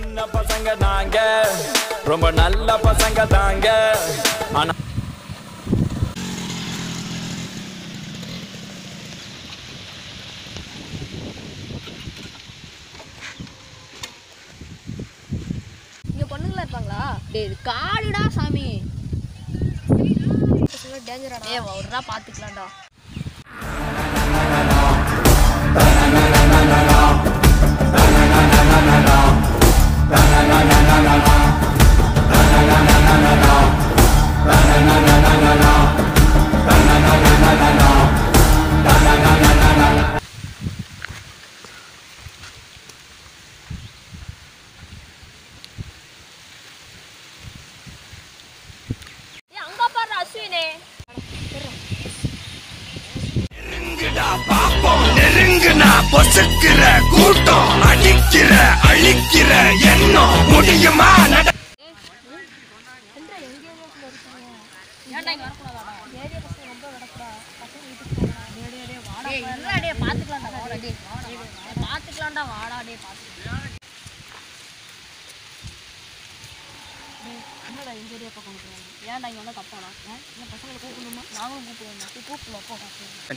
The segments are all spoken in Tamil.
சின்ன பசங்க நாங்க ரொம்ப நல்ல பசங்க தாங்க ஆனா இங்க பொண்ணுங்களா இருப்பாங்களா டேய் இது காடுடா சாமி டேஞ்சராடா ஏய் ஒருடா பாத்துக்கலாம்டா ஏய் அங்க பாரு அஸ்வினே நெருங்குடா பாப்போம் நெருங்குனா பொசுக்கிற கூட்டம் அடிக்கிற அழிக்கிற எண்ணம் முடியுமா நட ஏன்டா இங்க வரக்கூடாதா ஏரியா பசங்க ரொம்ப நடக்குறா பசங்க வீட்டுக்கு போறா டேய் டேய் டேய் வாடா டேய் இல்ல டேய் பாத்துக்கலாம்டா வாடா டேய் வாடா பாத்துக்கலாம்டா வாடா டேய் பாத்துக்கலாம் டேய் என்னடா இந்த ஏரியா பக்கம் போறாங்க ஏன்டா இங்க வந்தா தப்பாடா இந்த பசங்களை கூப்பிடணுமா நாங்களும் கூப்பிடுவோம் நீ கூப்பிடலாம் போ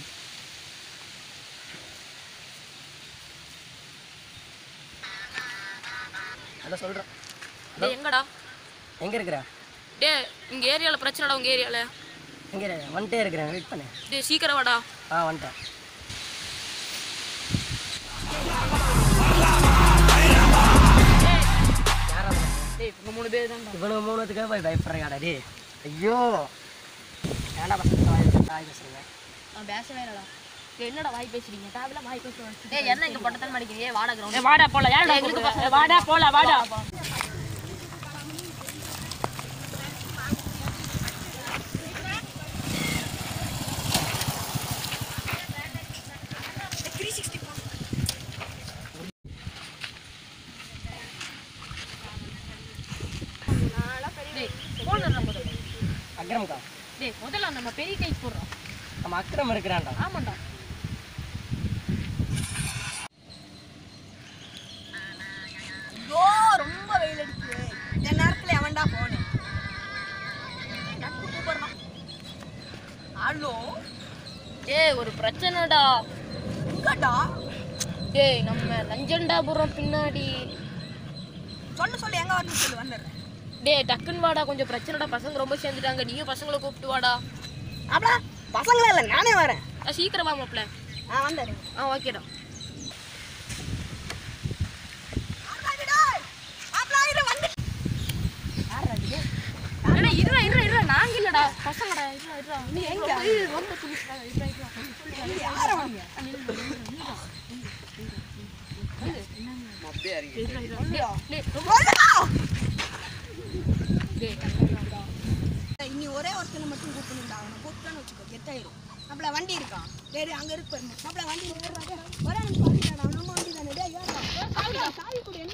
ஹலோ சொல்கிறேன் டேய் எங்கடா எங்கே இருக்கிற டேய் இங்க ஏரியால பிரச்சனைடா உங்க ஏரியால எங்கே வந்துட்டே இருக்கிறேன் வெயிட் பண்ணு டேய் சீக்கிரம் வாடா ஆ வந்துட்டேன் டேய் இவங்க மூணு பேர் தான்டா இவ்வளோ மூணுத்துக்காக போய் பயப்படுறியாடா டே ஐயோ ஏன்டா பசங்க வாய் வாய் பேசுறீங்க நான் பேசவே இல்லடா டேய் என்னடா வாய் பேசுறீங்க தேவையில்ல வாய் பேசுறேன் டேய் என்ன இங்க பட்டத்தன் மடிக்கிறீங்க ஏய் வாடா கிரவுண்ட் வாடா போலாம் யாரடா எங்களுக்கு பசங்க வாடா போலாம் வாடா டேய் போன் நம்ம முதல்ல அக்ரம்க்கா டேய் முதல்ல நம்ம பெரிய கைக்கு போடுறோம் நம்ம அக்ரம் இருக்கிறான்டா ஆமாண்டா ஐயோ ரொம்ப வெயில் அடிக்குது இந்த நேரத்துல எவன்டா போனு கூப்பிடுறான் ஹலோ டேய் ஒரு பிரச்சனைடா எங்கடா டேய் நம்ம நஞ்சண்டாபுரம் பின்னாடி சொல்லு சொல்லு எங்க வரணும் சொல்லு வந்துடுறேன் டேய் டக்குன்னு வாடா கொஞ்சம் பிரச்சனைடா பசங்க ரொம்ப சேர்ந்துட்டாங்க நீயும் பசங்களை கூப்பிட்டு வாடா அப்படா பசங்களே இல்லை நானே வரேன் ஆ, சீக்கிரம் வா மாப்ள ஆ வந்துடுறேன் ஆ ஓகேடா அண்ணா இருடா இருடா இருடா நாங்க இல்லடா பசங்கடா இருடா இருடா நீ எங்க ரொம்ப துணிச்சுடா இருடா இருடா இனி ஒரே ஒருத்தனை மட்டும் கூப்பிடணும்டா அவனை கூப்பிட்டான்னு வச்சுக்கோ கெத்தாயிரும் நம்மள வண்டி இருக்கான் டேய் டேய், அங்க இருக்கு பாருங்க நம்மள வண்டி ஏறுறா, டேய். ஒரே நிமிஷம் வந்துட்டாடா நம்ம வண்டி தானே டேய் ஏறா சாவி சாவி கொடு என்ன